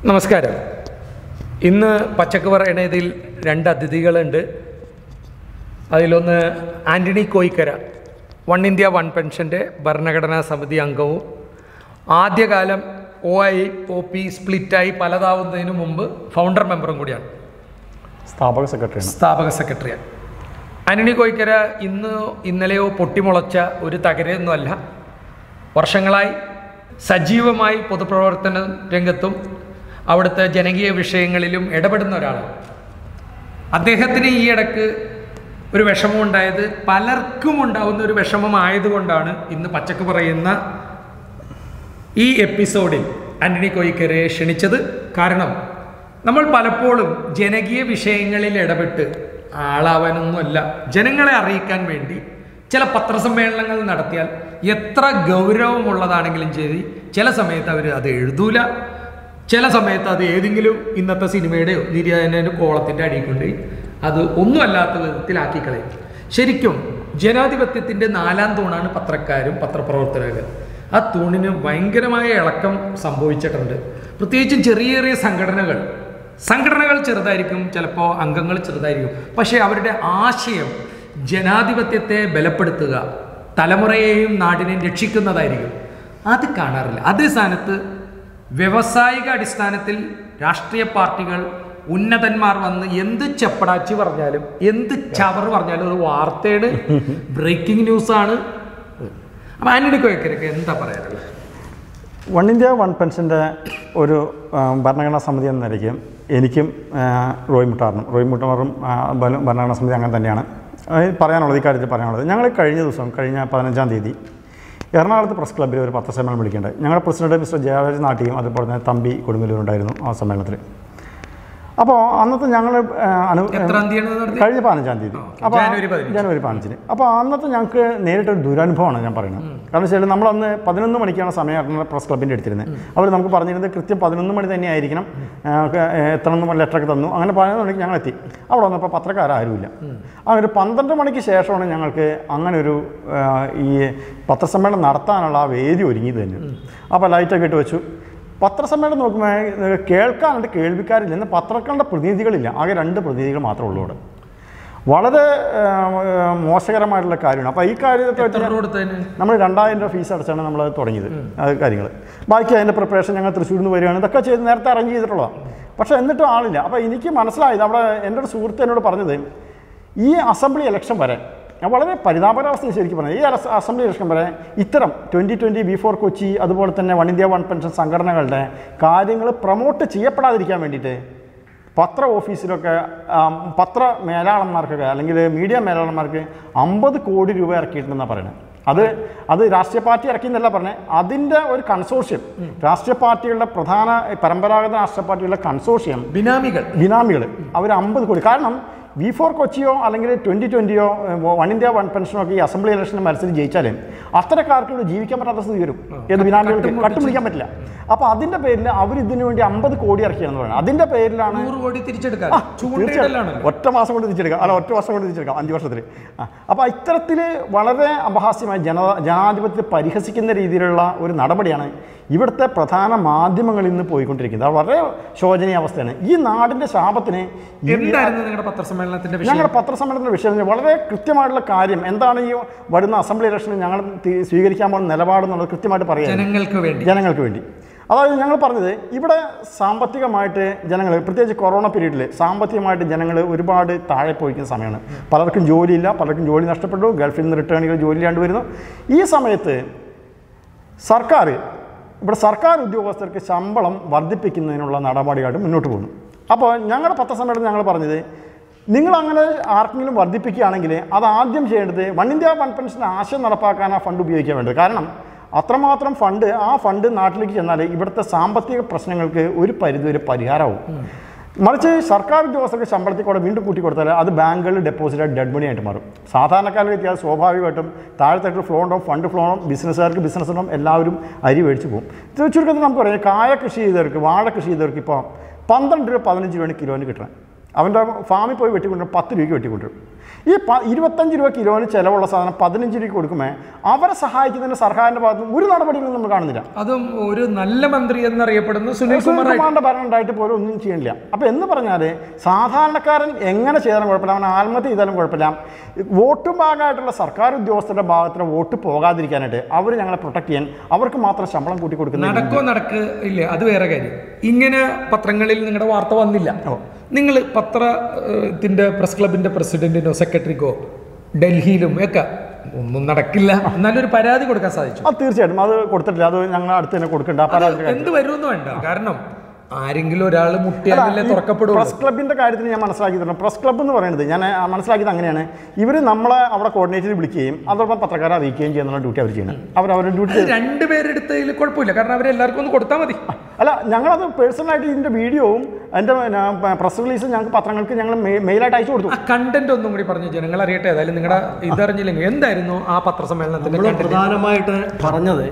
നമസ്കാരം ഇന്ന് പച്ചക്ക് പറയണതിൽ രണ്ട് അതിഥികളുണ്ട് അതിലൊന്ന് Antony Koyikkara one India one പെൻഷൻ്റെ ഭരണഘടനാ സമിതി അംഗവും ആദ്യകാലം ഒ ഐ ഒ പി സ്പ്ലിറ്റായി പലതാവുന്നതിന് മുമ്പ് ഫൗണ്ടർ മെമ്പറും കൂടിയാണ് സ്ഥാപക സെക്രട്ടറിയാണ് സ്ഥാപക സെക്രട്ടറിയാണ് ആന്റണി കോയിക്കര ഇന്ന് ഇന്നലെയോ പൊട്ടിമുളച്ച ഒരു തകരയൊന്നുമല്ല വർഷങ്ങളായി സജീവമായി പൊതുപ്രവർത്തന രംഗത്തും അവിടുത്തെ ജനകീയ വിഷയങ്ങളിലും ഇടപെടുന്ന ഒരാളാണ് അദ്ദേഹത്തിന് ഈ ഇടക്ക് ഒരു വിഷമം ഉണ്ടായത് പലർക്കും ഉണ്ടാവുന്ന ഒരു വിഷമമായതുകൊണ്ടാണ് ഇന്ന് പച്ചക്ക് പറയുന്ന ഈ എപ്പിസോഡിൽ ആന്റണി കോയിക്കരെ ക്ഷണിച്ചത് കാരണം നമ്മൾ പലപ്പോഴും ജനകീയ വിഷയങ്ങളിൽ ഇടപെട്ട് ആളാവാനൊന്നുമല്ല ജനങ്ങളെ അറിയിക്കാൻ വേണ്ടി ചില പത്രസമ്മേളനങ്ങൾ നടത്തിയാൽ എത്ര ഗൗരവമുള്ളതാണെങ്കിലും ശരി ചില സമയത്ത് അവർ അത് എഴുതൂല ചില സമയത്ത് അത് ഏതെങ്കിലും ഇന്നത്തെ സിനിമയുടെയോ നിര്യാതനോ കോളത്തിൻ്റെ അടിയിൽ കൊണ്ട് അത് ഒന്നുമല്ലാത്ത വിധത്തിലാക്കി കളയും ശരിക്കും ജനാധിപത്യത്തിൻ്റെ നാലാം തൂണാണ് പത്രക്കാരും പത്രപ്രവർത്തകരും ആ തൂണിന് ഭയങ്കരമായ ഇളക്കം സംഭവിച്ചിട്ടുണ്ട് പ്രത്യേകിച്ചും ചെറിയ ചെറിയ സംഘടനകൾ സംഘടനകൾ ചെറുതായിരിക്കും ചിലപ്പോൾ അംഗങ്ങൾ ചെറുതായിരിക്കും പക്ഷേ അവരുടെ ആശയം ജനാധിപത്യത്തെ ബലപ്പെടുത്തുക തലമുറയെയും നാടിനെയും രക്ഷിക്കുന്നതായിരിക്കും അത് കാണാറില്ല അതേ സ്ഥാനത്ത് വ്യവസായിക അടിസ്ഥാനത്തിൽ രാഷ്ട്രീയ പാർട്ടികൾ ഉന്നതന്മാർ വന്ന് എന്ത് ചെപ്പടാച്ചി പറഞ്ഞാലും എന്ത് ചവർ പറഞ്ഞാലും അത് വാർത്തയുടെ ബ്രേക്കിംഗ് ന്യൂസാണ് അപ്പം ആന്റണി കോയക്കരൊക്കെ എന്താ പറയാനുള്ളത് വൺ ഇന്ത്യ വൺ പെൻഷൻ്റെ ഒരു ആ, ഭരണഘടനാ സമിതി എന്ന നിലയ്ക്ക് എനിക്കും ആ, റോയ് മുട്ടാറിനും റോയ് മുട്ടാറും ആ, ഭരണ- ഭരണഘടനാ സമിതി അങ്ങനെ തന്നെയാണ് അത് പറയാനുള്ളത് ഇക്കാര്യത്തിൽ പറയാനുള്ളത് ഞങ്ങൾ കഴിഞ്ഞ ദിവസം കഴിഞ്ഞ പതിനഞ്ചാം തീയതി എറണാകുളത്ത് പ്രസ് ക്ലബ്ബിൽ ഒരു പത്രസമ്മേളനം വിളിക്കേണ്ടായി ഞങ്ങളുടെ പ്രസിഡന്റ് മിസ്റ്റർ ജയരാജ് നാട്ടിയും അതുപോലെ തന്നെ തമ്പി കൊടുങ്ങല്ലൂരുണ്ടായിരുന്നു ആ സമ്മേളനത്തിൽ അപ്പോൾ അന്നത്തെ ഞങ്ങൾ ആ, അനു എത്രാം തീയതി നടത്തി കഴിഞ്ഞ പതിനഞ്ചാം തീയതി അപ്പോൾ ജനുവരി പതിനഞ്ച്. ജനുവരി പതിനഞ്ചിന് അപ്പോൾ അന്നത്തെ ഞങ്ങൾക്ക് നേരിട്ടൊരു ദുരനുഭവമാണ് ഞാൻ പറയുന്നത് കാരണം വെച്ചാൽ നമ്മളന്ന് പതിനൊന്ന് മണിക്കാണ് സമയം എറണാകുളം പ്രസ് ക്ലബിൻ്റെ എടുത്തിരുന്നത് അവർ നമുക്ക് പറഞ്ഞിരുന്നത് കൃത്യം പതിനൊന്ന് മണി തന്നെ ആയിരിക്കണം എത്ര ലെറ്ററൊക്കെ തന്നു അങ്ങനെ പതിനൊന്ന് മണിക്ക് ഞങ്ങൾ എത്തി അവിടെ വന്നപ്പോൾ പത്രക്കാരാരുമില്ല ആ ഒരു പന്ത്രണ്ട് മണിക്ക് ശേഷമാണ് ഞങ്ങൾക്ക് അങ്ങനെ ഒരു ആ, ഈ പത്രസമ്മേളനം നടത്താനുള്ള ആ വേദി ഒരുങ്ങിയത് തന്നെ അപ്പോൾ ലൈറ്റൊക്കെ ഇട്ട് വെച്ചു പത്രസമ്മേളനം നോക്കുമ്പോൾ കേൾക്കാനുണ്ട് കേൾവിക്കാരില്ല ഇന്ന് പത്രക്കാരുടെ പ്രതിനിധികളില്ല ആകെ രണ്ട് പ്രതിനിധികൾ മാത്രമേ ഉള്ളൂ ഇവിടെ വളരെ ആ, മോശകരമായിട്ടുള്ള കാര്യമാണ് അപ്പോൾ ഈ കാര്യത്തെ എത്ര രൂപ കൊടുത്തതിന് നമ്മൾ രണ്ടായിരം രൂപ ഫീസ് അടച്ചാണ് നമ്മൾ തുടങ്ങിയത് അത് കാര്യങ്ങൾ ബാക്കി അതിൻ്റെ പ്രിപ്പറേഷൻ ഞങ്ങൾ തൃശ്ശൂരിൽ നിന്ന് വരികയാണ് ഇതൊക്കെ ചെയ്ത് നേരത്തെ അറേഞ്ച് ചെയ്തിട്ടുള്ളതാണ് പക്ഷേ എന്നിട്ടും ആളില്ല അപ്പോൾ എനിക്ക് മനസ്സിലായത് അവിടെ എൻ്റെ ഒരു സുഹൃത്ത് എന്നോട് പറഞ്ഞത് ഈ അസംബ്ലി ഇലക്ഷൻ വരെ ഞാൻ വളരെ പരിതാപകരാവസ്ഥയിൽ ശരിക്കും പറഞ്ഞത് ഈ അലസ് അസംബ്ലി ഇലക്ഷൻ വരെ ഇത്തരം twenty twenty V four Kochi അതുപോലെ തന്നെ വൺ ഇന്ത്യ വൺ പെൻഷൻ സംഘടനകളുടെ കാര്യങ്ങൾ പ്രൊമോട്ട് ചെയ്യപ്പെടാതിരിക്കാൻ വേണ്ടിയിട്ട് പത്ര ഓഫീസിലൊക്കെ ആം, പത്ര മേലാളന്മാർക്കൊക്കെ അല്ലെങ്കിൽ മീഡിയ മേലാളന്മാർക്ക് അമ്പത് കോടി രൂപ ഇറക്കിയിട്ടുണ്ടെന്നാണ് പറയുന്നത് അത് അത് രാഷ്ട്രീയ പാർട്ടി ഇറക്കിയെന്നല്ല പറഞ്ഞത് അതിൻ്റെ ഒരു കൺസോർഷ്യം രാഷ്ട്രീയ പാർട്ടികളുടെ പ്രധാന പരമ്പരാഗത രാഷ്ട്രീയ പാർട്ടികളുടെ കൺസോർഷ്യം ബിനാമികൾ ബിനാമികൾ അവർ അമ്പത് കോടി കാരണം വി ഫോർ കൊച്ചിയോ അല്ലെങ്കിൽ ട്വൻറ്റി ട്വൻറ്റിയോ വൺ ഇന്ത്യ വൺ പെൻഷനോ ഒക്കെ ഈ അസംബ്ലി ഇലക്ഷന് മത്സരിച്ച് ജയിച്ചാൽ അത്തരക്കാർക്ക് ഇവിടെ ജീവിക്കാൻ പറ്റാത്ത സ്ഥിതി വരും ഏത് ബിനാമികൾക്ക് കട്ടുപിടിക്കാൻ പറ്റില്ല അപ്പോൾ അതിൻ്റെ പേരിൽ അവർ ഇതിനു വേണ്ടി അമ്പത് കോടി ഇറക്കിയാണെന്ന് പറയുന്നത് അതിൻ്റെ പേരിലാണ് നൂറ് കോടി തിരിച്ചെടുക്കാൻ തീർച്ചയായും ചൂണ്ടയിടലാണല്ലോ ഒറ്റ മാസം കൊണ്ട് തിരിച്ചെടുക്കാം അല്ല ഒറ്റ വർഷം കൊണ്ട് തിരിച്ചെടുക്കാം അഞ്ച് വർഷത്തിൽ അപ്പോൾ ഇത്തരത്തിൽ വളരെ അപഹാസ്യമായി ജന ജനാധിപത്യത്തെ പരിഹസിക്കുന്ന രീതിയിലുള്ള ഒരു നടപടിയാണ് ഇവിടുത്തെ പ്രധാന മാധ്യമങ്ങളിൽ നിന്ന് പോയിക്കൊണ്ടിരിക്കുന്നത് അത് വളരെ ശോചനീയ അവസ്ഥയാണ് ഈ നാടിൻ്റെ ശാപത്തിന് ഈ- എന്തായിരുന്നു നിങ്ങളുടെ പത്രസമ്മേളനത്തിന്റെ വിഷയം ഞങ്ങളുടെ പത്രസമ്മേളനത്തിന്റെ വിഷയം എന്ന് വളരെ കൃത്യമായിട്ടുള്ള കാര്യം എന്താണ് ഈ വരുന്ന അസംബ്ലി ഇലക്ഷനിൽ ഞങ്ങൾ തി- സ്വീകരിക്കാൻ പോകുന്ന നിലപാടെന്നുള്ളത് കൃത്യമായിട്ട് പറയാം ജനങ്ങൾക്ക് വേണ്ടി ജനങ്ങൾക്ക് വേണ്ടി അതായത് ഞങ്ങൾ പറഞ്ഞത് ഇവിടെ സാമ്പത്തികമായിട്ട് ജനങ്ങൾ പ്രത്യേകിച്ച് കൊറോണ പീരീഡിൽ സാമ്പത്തികമായിട്ട് ജനങ്ങൾ ഒരുപാട് താഴെ പോയിക്കുന്ന സമയമാണ് പലർക്കും ജോലിയില്ല പലർക്കും ജോലി നഷ്ടപ്പെട്ടു ഗൾഫിൽ നിന്ന് റിട്ടേണുകൾ ജോലി ഇല്ലാണ്ട് വരുന്നു ഈ സമയത്ത് സർക്കാർ ഇവിടെ സർക്കാർ ഉദ്യോഗസ്ഥർക്ക് ശമ്പളം വർദ്ധിപ്പിക്കുന്നതിനുള്ള നടപടിയായിട്ട് മുന്നോട്ട് പോകുന്നു അപ്പോൾ ഞങ്ങളുടെ പത്രസമ്മേളനം ഞങ്ങൾ പറഞ്ഞത് നിങ്ങൾ അങ്ങനെ ആർക്കെങ്കിലും വർദ്ധിപ്പിക്കുകയാണെങ്കിൽ അത് ആദ്യം ചെയ്യേണ്ടത് വൺ ഇന്ത്യ വൺ പെൻഷൻ ആശയം നടപ്പാക്കാൻ ആ ഫണ്ട് ഉപയോഗിക്കാൻ വേണ്ടത് കാരണം അത്രമാത്രം ഫണ്ട് ആ ഫണ്ട് നാട്ടിലേക്ക് ചെന്നാൽ ഇവിടുത്തെ സാമ്പത്തിക പ്രശ്നങ്ങൾക്ക് ഒരു പരിധിവരെ പരിഹാരമാവും മറിച്ച് സർക്കാർ ഉദ്യോഗസ്ഥർക്ക് ശമ്പളത്തിൽ കൂടെ വീണ്ടും കൂട്ടി കൊടുത്താൽ അത് ബാങ്കുകളിൽ ഡെപ്പോസിറ്റ് ഡെഡ് മണി ആയിട്ട് മാറും സാധാരണക്കാർക്ക് എത്തിയാൽ സ്വാഭാവികമായിട്ടും താഴത്തേക്ക് ഫ്ലോ ഉണ്ടാവും ഫണ്ട് ഫ്ലോ ഉണ്ടാവും ബിസിനസ്സുകാർക്ക് ബിസിനസ് ഉണ്ടാവും എല്ലാവരും അരി മേടിച്ച് പോകും ഇത് ചുരുക്കത്തിൽ നമുക്ക് പറയാം കായ കൃഷി ചെയ്തവർക്ക് വാഴ കൃഷി ചെയ്തവർക്ക് ഇപ്പോൾ പന്ത്രണ്ട് രൂപ പതിനഞ്ച് രൂപയാണ് കിലോന് കിട്ടണം അവൻ്റെ ഫാമിൽ പോയി വെട്ടിക്കൊണ്ടുവരും പത്ത് രൂപയ്ക്ക് വെട്ടിക്കൊണ്ടുവരും ഈ പ ഇരുപത്തഞ്ച് രൂപ കിലോന് ചിലവുള്ള സാധനം പതിനഞ്ച് രൂപയ്ക്ക് കൊടുക്കുമ്പോൾ അവരെ സഹായിക്കുന്നതിന് സർക്കാരിൻ്റെ ഭാഗത്ത് നിന്ന് ഒരു നടപടിയും നമ്മൾ കാണുന്നില്ല അതും ഒരു നല്ല മന്ത്രി എന്നറിയപ്പെടുന്ന സുനിൽ കുമാർ സുനിൽകുമാറിന്റെ ഭരണം ഉണ്ടായിട്ട് പോലും ഒന്നും ചെയ്യണില്ല അപ്പോൾ എന്ന് പറഞ്ഞാൽ സാധാരണക്കാരൻ എങ്ങനെ ചെയ്താലും കുഴപ്പമില്ല അവൻ ആത്മഹത്യ ചെയ്താലും കുഴപ്പമില്ല വോട്ടും ഭാഗമായിട്ടുള്ള സർക്കാർ ഉദ്യോഗസ്ഥരുടെ ഭാഗത്തിന് വോട്ട് പോകാതിരിക്കാനായിട്ട് അവർ ഞങ്ങളെ പ്രൊട്ടക്ട് ചെയ്യാൻ അവർക്ക് മാത്രം ശമ്പളം കൂട്ടി കൊടുക്കുന്ന നടക്കോ നടക്ക് ഇല്ല അത് വേറെ കാര്യം ഇങ്ങനെ പത്രങ്ങളിൽ നിങ്ങളുടെ വാർത്ത വന്നില്ല നിങ്ങൾ പത്രത്തിന്റെ പ്രസ് ക്ലബിന്റെ പ്രസിഡന്റിനോ സെക്രട്ടറിക്കോ ഡൽഹിയിലും ഒക്കെ ഒന്നും നടക്കില്ല എന്നാലും ഒരു പരാതി കൊടുക്കാൻ സാധിച്ചു അത് തീർച്ചയായിട്ടും അത് കൊടുത്തിട്ടില്ല അത് ഞങ്ങൾ അടുത്ത് തന്നെ കൊടുക്കണ്ട ആ പരാതി എന്ത് വരുമെന്ന് വേണ്ട കാരണം ആരെങ്കിലും ഒരാൾ മുട്ടിയാലല്ലേ തുറക്കപ്പെടുള്ളൂ പ്രസ് ക്ലബിന്റെ കാര്യത്തിൽ ഞാൻ മനസ്സിലാക്കിയിട്ടുണ്ട് പ്രസ് ക്ലബ്ബ് എന്ന് പറയുന്നത് ഞാൻ ആ മനസ്സിലാക്കിയത് അങ്ങനെയാണ് ഇവർ നമ്മളെ അവിടെ കോർഡിനേറ്റ് ചെയ്ത് വിളിക്കുകയും അതോടൊപ്പം പത്രക്കാരെ അറിയിക്കുകയും ചെയ്യുന്ന ഡ്യൂട്ടി അവർ ചെയ്യണം അവർ അവരുടെ ഡ്യൂട്ടി അത് രണ്ടുപേരെടുത്തതിൽ കുഴപ്പമില്ല കാരണം അവരെല്ലാവർക്കും ഒന്ന് കൊടുത്താൽ മതി അല്ല ഞങ്ങളത് പേഴ്സണലായിട്ട് ഇതിന്റെ വീഡിയോവും അതിന്റെ പ്രസ് റിലീസും ഞങ്ങൾക്ക് പത്രങ്ങൾക്ക് ഞങ്ങൾ മെയിലായിട്ട് അയച്ചു കൊടുത്തു ആ കണ്ടന്റ് ഒന്നും കൂടി പറഞ്ഞു ജനങ്ങൾ അറിയട്ടെ ഏതായാലും നിങ്ങളുടെ ഇതറിഞ്ഞില്ലെങ്കിൽ എന്തായിരുന്നു ആ പത്രസമ്മേളനത്തിന്റെ നമ്മൾ content? പ്രധാനമായിട്ട് പറഞ്ഞത്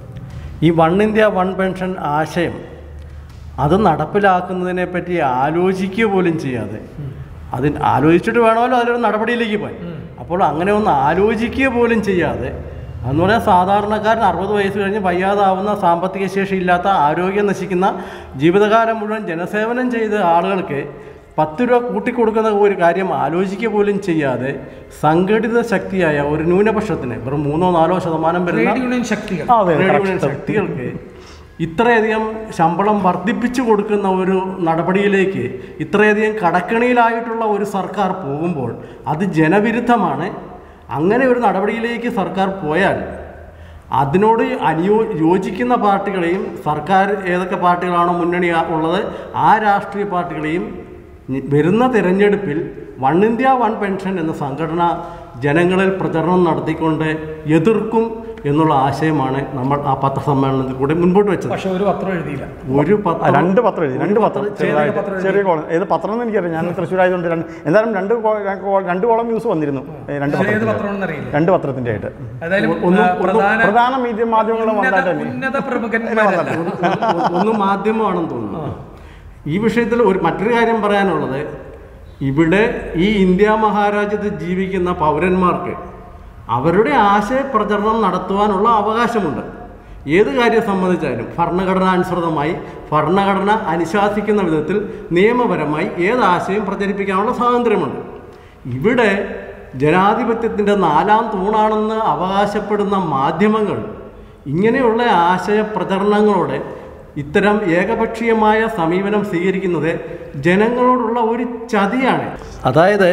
ഈ വൺ ഇന്ത്യ വൺ പെൻഷൻ ആശയം അത് നടപ്പിലാക്കുന്നതിനെ പറ്റി ആലോചിക്കുക പോലും ചെയ്യാതെ അതിന് ആലോചിച്ചിട്ട് വേണമല്ലോ അതിലൊരു നടപടിയിലേക്ക് പോയി അപ്പോൾ അങ്ങനെ ഒന്ന് ആലോചിക്കുക പോലും ചെയ്യാതെ എന്ന് പറഞ്ഞാൽ സാധാരണക്കാരൻ അറുപത് വയസ്സ് കഴിഞ്ഞ് വയ്യാതാവുന്ന സാമ്പത്തിക ശേഷി ഇല്ലാത്ത ആരോഗ്യം നശിക്കുന്ന ജീവിതകാലം മുഴുവൻ ജനസേവനം ചെയ്ത ആളുകൾക്ക് പത്ത് രൂപ കൂട്ടിക്കൊടുക്കുന്ന ഒരു കാര്യം ആലോചിക്കുക പോലും ചെയ്യാതെ സംഘടിത ശക്തിയായ ഒരു ന്യൂനപക്ഷത്തിന് വെറും മൂന്നോ നാലോ ശതമാനം വരുന്ന ട്രേഡ് യൂണിയൻ ശക്തികൾ ആ, അതെ ട്രേഡ് correct. യൂണിയൻ ശക്തികൾക്ക് ഇത്രയധികം ശമ്പളം വർദ്ധിപ്പിച്ചു കൊടുക്കുന്ന ഒരു നടപടിയിലേക്ക് ഇത്രയധികം കടക്കണിയിലായിട്ടുള്ള ഒരു സർക്കാർ പോകുമ്പോൾ അത് ജനവിരുദ്ധമാണ് അങ്ങനെ ഒരു നടപടിയിലേക്ക് സർക്കാർ പോയാൽ അതിനോട് അനുയോ യോജിക്കുന്ന പാർട്ടികളെയും സർക്കാർ ഏതൊക്കെ പാർട്ടികളാണോ മുന്നണി ആ- ഉള്ളത് ആ രാഷ്ട്രീയ പാർട്ടികളെയും നി- വരുന്ന തിരഞ്ഞെടുപ്പിൽ വൺ ഇന്ത്യ വൺ പെൻഷൻ എന്ന സംഘടന ജനങ്ങളിൽ പ്രചരണം നടത്തിക്കൊണ്ട് എതിർക്കും എന്നുള്ള ആശയമാണ് നമ്മൾ ആ പത്രസമ്മേളനത്തിൽ കൂടെ മുൻപോട്ട് വെച്ചത് പക്ഷെ ഒരു പത്രം എഴുതിയില്ല ഒരു ആ, പത്രം രണ്ട് പത്രം എഴുതി രണ്ട് പത്രം ചെറുതായിട്ട് പത്രം എഴുതി. ചെറിയ കോളം ഏത് പത്രം എന്ന് എനിക്കറിയാം ഞാൻ തൃശ്ശൂർ ആയതുകൊണ്ട് രണ്ട് എന്തായാലും രണ്ട് കോ- കോ- രണ്ട് കോളം ന്യൂസ് വന്നിരുന്നു ഏ, രണ്ട് ഏത് പത്രത്തിന്റെ പത്രമാണെന്ന് അറിയില്ല രണ്ട് പത്രത്തിന്റെ ആയിട്ട് ഏതായാലും ഒന്നും- ആ, പ്രധാന പ്രധാന മീഡിയ മാധ്യമങ്ങളും ഉന്നത വന്നിട്ട് തന്നെ ഉന്നത പ്രമുഖന്മാരല്ല ഒന്ന് മാധ്യമമാണെന്ന് തോന്നുന്നു ഈ വിഷയത്തിൽ ഒരു മറ്റൊരു കാര്യം പറയാനുള്ളത് ഇവിടെ ഈ ഇന്ത്യ മഹാരാജ്യത്ത് ജീവിക്കുന്ന പൗരന്മാർക്ക് അവരുടെ ആശയപ്രചരണം നടത്തുവാനുള്ള അവകാശമുണ്ട് ഏത് കാര്യം സംബന്ധിച്ചാലും ഭരണഘടനാനുസൃതമായി ഭരണഘടന അനുശാസിക്കുന്ന വിധത്തിൽ നിയമപരമായി ഏത് ആശയം പ്രചരിപ്പിക്കാനുള്ള സ്വാതന്ത്ര്യമുണ്ട് ഇവിടെ ജനാധിപത്യത്തിൻ്റെ നാലാം തൂണാണെന്ന് അവകാശപ്പെടുന്ന മാധ്യമങ്ങൾ ഇങ്ങനെയുള്ള ആശയ പ്രചരണങ്ങളോടെ ഇത്തരം ഏകപക്ഷീയമായ സമീപനം സ്വീകരിക്കുന്നത് ജനങ്ങളോടുള്ള ഒരു ചതിയാണ് അതായത്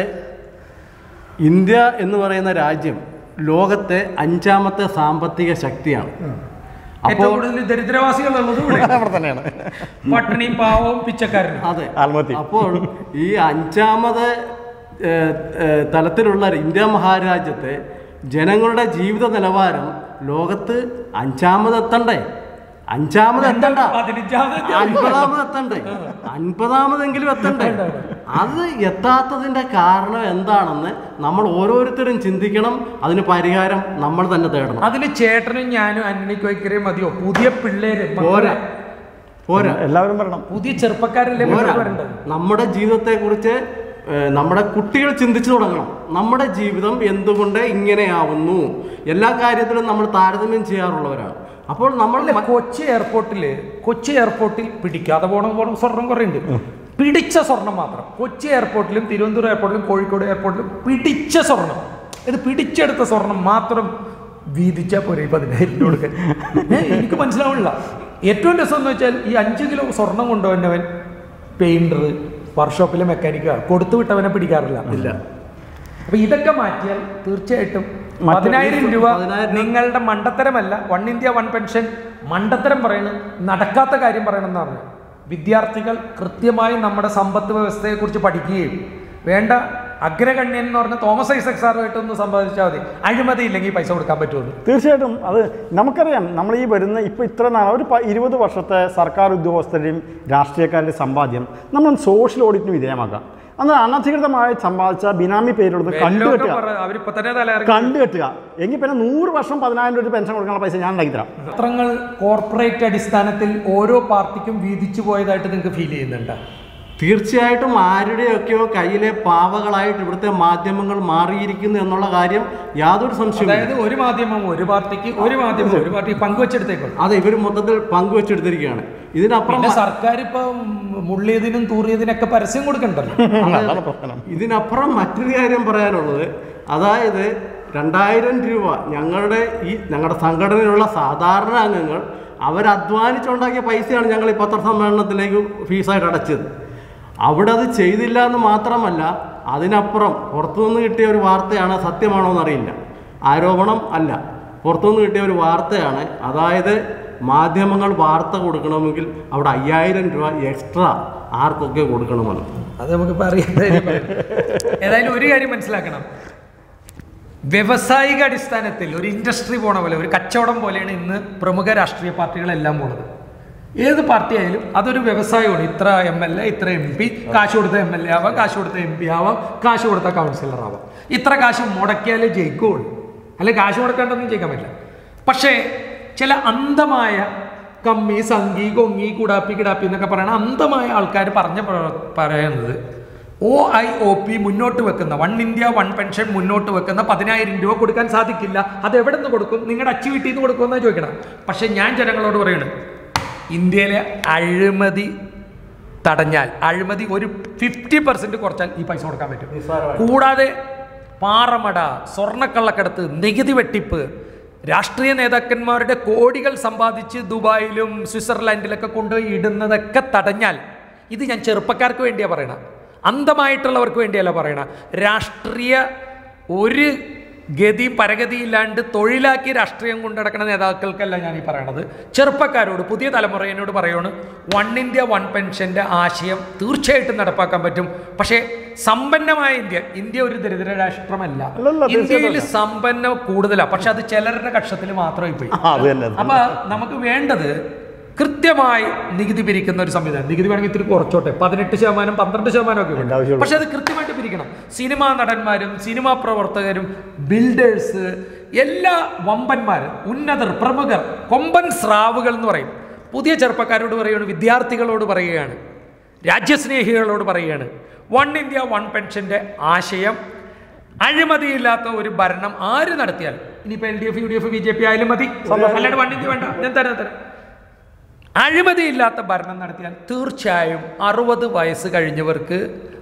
ഇന്ത്യ എന്ന് പറയുന്ന രാജ്യം ലോകത്തെ അഞ്ചാമത്തെ സാമ്പത്തിക ശക്തിയാണ് അപ്പോൾ ഏറ്റവും കൂടുതൽ ദരിദ്രവാസികളുള്ളത് ഇവിടെ അവിടെ തന്നെയാണ് പട്ടിണിയും പാവവും പിച്ചക്കാരനും അതെ ആത്മഹത്യ അപ്പോൾ ഈ അഞ്ചാമത് ഏഹ്, ഏഹ്, തലത്തിലുള്ള ഇന്ത്യ മഹാരാജ്യത്തെ ജനങ്ങളുടെ ജീവിത നിലവാരം ലോകത്ത് അഞ്ചാമത് എത്തണ്ടേ അഞ്ചാമത് എത്തണ്ട പതിനഞ്ചാമത് അൻപതാമത് എത്തണ്ടേ അൻപതാമതെങ്കിലും എത്തണ്ടേ അത് എത്താത്തതിന്റെ കാരണം എന്താണെന്ന് നമ്മൾ ഓരോരുത്തരും ചിന്തിക്കണം അതിന് പരിഹാരം നമ്മൾ തന്നെ തേടണം അതിന് ചേട്ടനും ഞാനും അന്റണി കോയ്ക്കരയും മതിയോ പുതിയ പിള്ളേര് പോരാ പോരാ എല്ലാവരും വരണം പുതിയ ചെറുപ്പക്കാരല്ലേ പോരാ മുന്നോട്ട് വരേണ്ടത് നമ്മുടെ ജീവിതത്തെക്കുറിച്ച് ഏഹ്, നമ്മുടെ കുട്ടികൾ ചിന്തിച്ചു തുടങ്ങണം നമ്മുടെ ജീവിതം എന്തുകൊണ്ട് ഇങ്ങനെയാവുന്നു എല്ലാ കാര്യത്തിലും നമ്മൾ താരതമ്യം ചെയ്യാറുള്ളവരാണ് അപ്പോൾ നമ്മൾ അല്ല കൊച്ചി എയർപോർട്ടിൽ കൊച്ചി എയർപോർട്ടിൽ പിടിക്കാതെ പോകണം പോകണം സ്വർണം കുറേ ഉണ്ട് പിടിച്ച സ്വർണം മാത്രം കൊച്ചി എയർപോർട്ടിലും തിരുവനന്തപുരം എയർപോർട്ടിലും കോഴിക്കോട് എയർപോർട്ടിലും പിടിച്ച സ്വർണം ഇത് പിടിച്ചെടുത്ത സ്വർണം മാത്രം വീതിച്ചാൽ പോരെ ഈ പതിനായിരം രൂപ കൊടുക്കാൻ ഏ, എനിക്ക് മനസ്സിലാവണില്ല ഏറ്റവും രസം എന്ന് വെച്ചാൽ ഈ അഞ്ച് കിലോ സ്വർണം കൊണ്ടുവന്നവൻ പെയിന്റർ വർക്ക്ഷോപ്പിലെ മെക്കാനിക്കാ കൊടുത്തു വിട്ടവനെ പിടിക്കാറില്ല ഇല്ല അപ്പൊ ഇതൊക്കെ മാറ്റിയാൽ തീർച്ചയായിട്ടും മറ്റേ- പതിനായിരം രൂപ പതിനായിരം- നിങ്ങളുടെ മണ്ടത്തരമല്ല വൺ ഇന്ത്യ വൺ പെൻഷൻ മണ്ടത്തരം പറയണം നടക്കാത്ത കാര്യം പറയണം എന്നാണ് വിദ്യാർത്ഥികൾ കൃത്യമായി നമ്മുടെ സമ്പത്ത് വ്യവസ്ഥയെക്കുറിച്ച് പഠിക്കുകയും വേണ്ട അഗ്രഗണ്യൻ എന്ന് പറഞ്ഞ തോമസ് ഐസക് സാറുമായിട്ടൊന്ന് സംബന്ധിച്ചാൽ മതി അഴിമതി ഇല്ലെങ്കിൽ പൈസ കൊടുക്കാൻ പറ്റുമെന്ന് തീർച്ചയായിട്ടും അത് നമുക്കറിയാം നമ്മൾ ഈ വരുന്ന ഇപ്പോൾ ഇത്ര നാൾ ഒരു പ- ഇരുപത് വർഷത്തെ സർക്കാർ ഉദ്യോഗസ്ഥരുടെയും രാഷ്ട്രീയക്കാരുടെയും സമ്പാദ്യം നമ്മൾ സോഷ്യൽ ഓഡിറ്റിന് വിധേയമാക്കാം അന്ന് അനധികൃതമായി സമ്പാദിച്ച ബിനാമി പേരെടുത്ത് കണ്ടുകെട്ടുക അവരിപ്പോ തന്നെ തലയിറങ്ങി കണ്ടുകെട്ടുക എങ്കിൽ പിന്നെ നൂറ് വർഷം പതിനായിരം രൂപ പെൻഷൻ കൊടുക്കാനുള്ള പൈസ ഞാൻ ഉണ്ടാക്കി തരാം പത്രങ്ങൾ കോർപ്പറേറ്റ് അടിസ്ഥാനത്തിൽ ഓരോ പാർട്ടിക്കും വീതിച്ചു പോയതായിട്ട് നിങ്ങൾക്ക് ഫീൽ ചെയ്യുന്നുണ്ട് തീർച്ചയായിട്ടും ആരുടെയൊക്കെയോ കയ്യിലെ പാവകളായിട്ട് ഇവിടുത്തെ മാധ്യമങ്ങൾ മാറിയിരിക്കുന്നു എന്നുള്ള കാര്യം യാതൊരു സംശയവും അതായത് ഒരു മാധ്യമം ഒരു പാർട്ടിക്ക് ഒരു മാധ്യമം ഒരു പാർട്ടി പങ്കുവെച്ചെടുത്തേക്കുള്ളൂ അതെ ഇവർ മൊത്തത്തിൽ പങ്കുവെച്ചെടുത്തിരിക്കുകയാണ് ഇതിനപ്പുറം പിന്നെ സർക്കാർ ഇപ്പൊ മുള്ളിയതിനും തൂറിയതിനൊക്കെ പരസ്യം കൊടുക്കണ്ടല്ലോ അതാണ് പ്രശ്നം ഇതിനപ്പുറം മറ്റൊരു കാര്യം പറയാനുള്ളത് അതായത് രണ്ടായിരം രൂപ ഞങ്ങളുടെ ഈ ഞങ്ങളുടെ സംഘടനയിലുള്ള സാധാരണ അംഗങ്ങൾ അവരധ്വാനിച്ചുണ്ടാക്കിയ പൈസയാണ് ഞങ്ങൾ ഈ പത്രസമ്മേളനത്തിലേക്ക് ഫീസായിട്ട് അടച്ചത് അവിടെ അത് ചെയ്തില്ല എന്ന് മാത്രമല്ല അതിനപ്പുറം പുറത്തുനിന്ന് കിട്ടിയ ഒരു വാർത്തയാണ് സത്യമാണോ എന്നറിയില്ല ആരോപണം അല്ല പുറത്തുനിന്ന് കിട്ടിയ ഒരു വാർത്തയാണ് അതായത് മാധ്യമങ്ങൾ വാർത്ത കൊടുക്കണമെങ്കിൽ അവിടെ അയ്യായിരം രൂപ എക്സ്ട്രാ ആർക്കൊക്കെ കൊടുക്കണമെന്ന് അത് നമുക്കിപ്പോൾ അറിയാത്ത ഏതായാലും ഒരു കാര്യം മനസ്സിലാക്കണം വ്യവസായിക അടിസ്ഥാനത്തിൽ ഒരു ഇൻഡസ്ട്രി പോണ പോലെ ഒരു കച്ചവടം പോലെയാണ് ഇന്ന് പ്രമുഖ രാഷ്ട്രീയ പാർട്ടികളെല്ലാം പോണത് ഏത് പാർട്ടി ആയാലും അതൊരു വ്യവസായമാണ് ഇത്ര എം എൽ എ ഇത്ര എം പി കാശ് കൊടുത്ത എം എൽ എ ആവാം കാശ് കൊടുത്ത എം പി ആവാം കാശ് കൊടുത്ത കൗൺസിലർ ആവാം ഇത്ര കാശ് മുടക്കിയാലേ ജയിക്കുകയുള്ളൂ അല്ലെ കാശ് മുടക്കാണ്ടൊന്നും ജയിക്കാൻ പറ്റില്ല പക്ഷേ ചില അന്ധമായ കമ്മി സംഗി കൊങ്ങി കുടാപ്പി കിടാപ്പി എന്നൊക്കെ പറയുന്ന അന്ധമായ ആൾക്കാർ പറഞ്ഞ പ്ര- പറയുന്നത് ഒ ഐ ഒ പി മുന്നോട്ട് വെക്കുന്ന വൺ ഇന്ത്യ വൺ പെൻഷൻ മുന്നോട്ട് വെക്കുന്ന പതിനായിരം രൂപ കൊടുക്കാൻ സാധിക്കില്ല അത് എവിടെ നിന്ന് കൊടുക്കും നിങ്ങളുടെ അച്ചു വീട്ടിൽ നിന്ന് കൊടുക്കുമെന്നാണ് ചോദിക്കണം പക്ഷെ ഞാൻ ജനങ്ങളോട് പറയണം ഇന്ത്യയിലെ അഴിമതി തടഞ്ഞാൽ അഴിമതി ഒരു ഫിഫ്റ്റി പെർസെന്റ് കുറച്ചാൽ ഈ പൈസ കൊടുക്കാൻ പറ്റും കൂടാതെ പാറമട സ്വർണ്ണക്കള്ളക്കടത്ത് നികുതി വെട്ടിപ്പ് രാഷ്ട്രീയ നേതാക്കന്മാരുടെ കോടികൾ സമ്പാദിച്ച് ദുബായിലും സ്വിറ്റ്സർലാൻഡിലൊക്കെ കൊണ്ടുപോയി ഇടുന്നതൊക്കെ തടഞ്ഞാൽ ഇത് ഞാൻ ചെറുപ്പക്കാർക്ക് വേണ്ടിയാ പറയണ അന്ധമായിട്ടുള്ളവർക്ക് വേണ്ടിയല്ല പറയണ രാഷ്ട്രീയ ഒരു ഗതി പരഗതിയില്ലാണ്ട് തൊഴിലാക്കി രാഷ്ട്രീയം കൊണ്ടുനടക്കുന്ന നേതാക്കൾക്കല്ല ഞാൻ ഈ പറയണത് ചെറുപ്പക്കാരോട് പുതിയ തലമുറയോട് പറയുകയാണ് വൺ ഇന്ത്യ വൺ പെൻഷന്റെ ആശയം തീർച്ചയായിട്ടും നടപ്പാക്കാൻ പറ്റും പക്ഷേ സമ്പന്നമായ ഇന്ത്യ ഇന്ത്യ ഒരു ദരിദ്ര രാഷ്ട്രമല്ല അല്ലല്ല, ഇന്ത്യയിൽ സമ്പന്നം കൂടുതലാണ് പക്ഷെ അത് ചിലരുടെ കക്ഷത്തിൽ മാത്രമായി പോയി ആ, അത് തന്നെ അത് അപ്പൊ നമുക്ക് വേണ്ടത് കൃത്യമായി നികുതി പിരിക്കുന്ന ഒരു സംവിധാനം നികുതി വേണമെങ്കിൽ ഇത്തിരി കുറച്ചോട്ടെ പതിനെട്ട് ശതമാനം പന്ത്രണ്ട് ശതമാനം ഒക്കെ അതിന്റെ ആവശ്യമുള്ളൂ. പക്ഷെ അത് കൃത്യമായിട്ട് പിരിക്കണം സിനിമാ നടന്മാരും സിനിമാ പ്രവർത്തകരും ബിൽഡേഴ്സ് എല്ലാ വമ്പന്മാരും ഉന്നതർ പ്രമുഖർ കൊമ്പൻ സ്രാവുകൾ എന്ന് പറയും പുതിയ ചെറുപ്പക്കാരോട് പറയുകയാണ് വിദ്യാർത്ഥികളോട് പറയുകയാണ് രാജ്യസ്നേഹികളോട് പറയുകയാണ് വൺ ഇന്ത്യ വൺ പെൻഷന്റെ ആശയം അഴിമതിയില്ലാത്ത ഒരു ഭരണം ആര് നടത്തിയാൽ ഇനിയിപ്പോ L D F U D F B J P ആയാലും മതി അല്ലാണ്ട് വൺ ഇന്ത്യ വേണ്ട ഞാൻ തരാം തരാം അഴിമതിയില്ലാത്ത ഭരണം നടത്തിയാൽ തീർച്ചയായും അറുപത് വയസ്സ് കഴിഞ്ഞവർക്ക്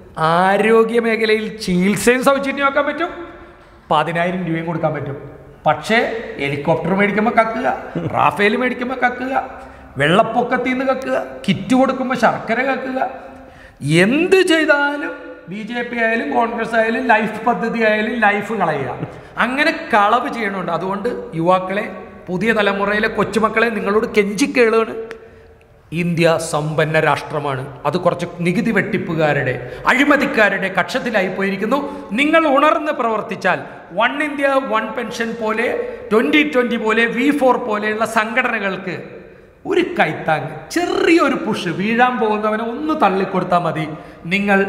ആരോഗ്യ മേഖലയിൽ ചികിത്സയും സൗജന്യമാക്കാൻ പറ്റും പതിനായിരം രൂപയും കൊടുക്കാൻ പറ്റും പക്ഷേ ഹെലികോപ്റ്റർ മേടിക്കുമ്പോൾ കക്കുക റാഫേൽ മേടിക്കുമ്പോൾ കക്കുക വെള്ളപ്പൊക്കത്തിൽ നിന്ന് കക്കുക കിറ്റ് കൊടുക്കുമ്പോൾ ശർക്കര കക്കുക എന്ത് ചെയ്താലും ബി ജെ പി ആയാലും കോൺഗ്രസ് ആയാലും ലൈഫ് പദ്ധതി ആയാലും ലൈഫ് കളയുക അങ്ങനെ കളവ് ചെയ്യണമുണ്ട് അതുകൊണ്ട് യുവാക്കളെ പുതിയ തലമുറയിലെ കൊച്ചുമക്കളെ നിങ്ങളോട് കെഞ്ചിക്കേളുകയാണ് ഇന്ത്യ സമ്പന്ന രാഷ്ട്രമാണ് അത് കുറച്ച് നികുതി വെട്ടിപ്പുകാരുടെ അഴിമതിക്കാരുടെ കക്ഷത്തിലായി പോയിരിക്കുന്നു നിങ്ങൾ ഉണർന്ന് പ്രവർത്തിച്ചാൽ വൺ ഇന്ത്യ വൺ പെൻഷൻ പോലെ ട്വൻ്റി ട്വൻ്റി പോലെ വി ഫോർ പോലെയുള്ള സംഘടനകൾക്ക് ഒരു കൈത്താങ് ചെറിയൊരു പുഷ് വീഴാൻ പോകുന്നവനെ ഒന്ന് തള്ളിക്കൊടുത്താൽ മതി നിങ്ങൾ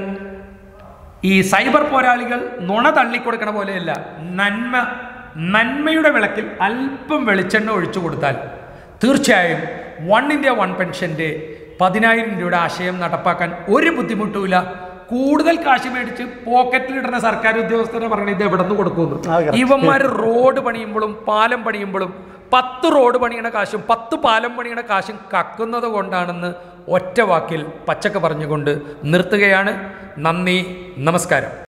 ഈ സൈബർ പോരാളികൾ നുണ തള്ളിക്കൊടുക്കണ പോലെയല്ല നന്മ നന്മയുടെ വിളക്കിൽ അല്പം വെളിച്ചെണ്ണ ഒഴിച്ചു കൊടുത്താൽ തീർച്ചയായും വൺ ഇന്ത്യ വൺ പെൻഷന്റെ പതിനായിരം രൂപയുടെ ആശയം നടപ്പാക്കാൻ ഒരു ബുദ്ധിമുട്ടുമില്ല കൂടുതൽ കാശ് മേടിച്ച് പോക്കറ്റിലിടുന്ന സർക്കാർ ഉദ്യോഗസ്ഥരെ പറയണത് ഇത് എവിടെ നിന്ന് കൊടുക്കുമെന്ന് ആ, correct. ഇവന്മാർ റോഡ് പണിയുമ്പോഴും പാലം പണിയുമ്പോഴും പത്ത് റോഡ് പണിയണ കാശും പത്ത് പാലം പണിയണ കാശും കക്കുന്നത് കൊണ്ടാണെന്ന് ഒറ്റ വാക്കിൽ പച്ചക്ക് പറഞ്ഞുകൊണ്ട് നിർത്തുകയാണ് നന്ദി നമസ്കാരം